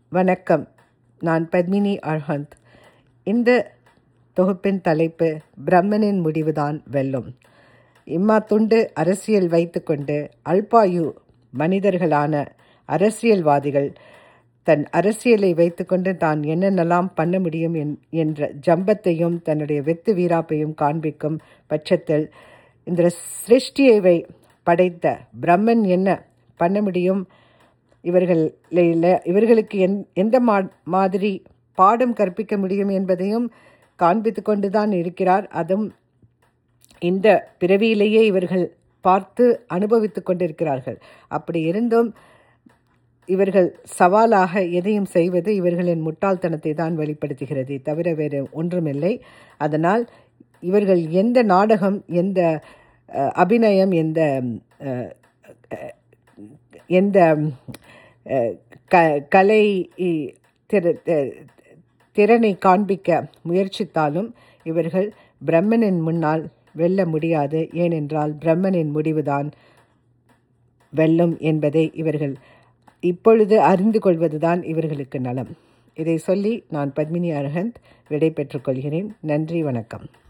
வணக்கம் நான் பத்மினி அர்ஹந்த் இந்த தொகுப்பின் தலைப்பு பிரம்மனின் முடிவுதான் வெல்லும் இம்மா துண்டு அரசியல் வைத்துக்கொண்டு அல்பாயு மனிதர்களான அரசியல்வாதிகள் தன் அரசியலை வைத்துக்கொண்டு தான் என்னென்னலாம் பண்ண முடியும் என்- என்ற ஜம்பத்தையும் தன்னுடைய வெத்து வீராப்பையும் காண்பிக்கும் பட்சத்தில் இந்த சிருஷ்டியை படைத்த பிரம்மன் என்ன பண்ண முடியும் இவர்கள் இவர்களுக்கு எந் எந்த மா மாதிரி பாடம் கற்பிக்க முடியும் என்பதையும் காண்பித்து கொண்டு தான் இருக்கிறார் அதுவும் இந்த பிறவியிலேயே இவர்கள் பார்த்து அனுபவித்துக் கொண்டிருக்கிறார்கள் அப்படி இருந்தும் இவர்கள் சவாலாக எதையும் செய்வது இவர்களின் முட்டாள்தனத்தை தான் வெளிப்படுத்துகிறதே தவிர வேறு ஒன்றுமில்லை அதனால் இவர்கள் எந்த நாடகம் எந்த அஹ், அபிநயம் எந்த அஹ், அஹ், எந்த அஹ், க கலை இ- திற தி- திறனை காண்பிக்க முயற்சித்தாலும் இவர்கள் பிரம்மனின் முன்னால் வெல்ல முடியாது ஏனென்றால் பிரம்மனின் முடிவுதான் வெல்லும் என்பதை இவர்கள் இப்பொழுது அறிந்து கொள்வதுதான் இவர்களுக்கு நலம் இதை சொல்லி நான் பத்மினி அரஹந்த் விடை பெற்றுக் கொள்கிறேன் நன்றி வணக்கம்